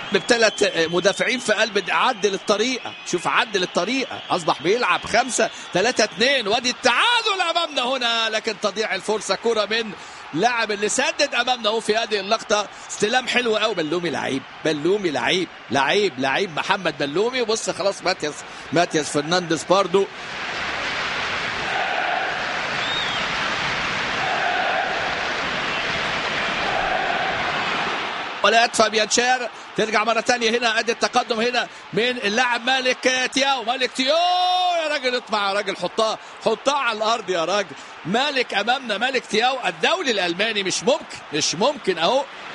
بثلاث مدافعين في قلب عدل الطريقة شوف عدل الطريقة أصبح بيلعب خمسة ثلاثة اثنين وادي التعادل أمامنا هنا لكن تضيع الفرصة كرة من لاعب اللي سدد أمامنا هو في هذه اللقطة استلام حلو قوي بلومي لعيب بلومي لعيب لعيب لعيب محمد بلومي وبص خلاص ماتياس ماتياس فرنانديز باردو ولا فابيان شير ترجع مرة ثانية هنا ادي التقدم هنا من اللاعب مالك تياو مالك تياو يا راجل اطمع يا راجل حطها حطها على الارض يا راجل مالك امامنا مالك تياو الدولي الالماني مش ممكن مش ممكن اهو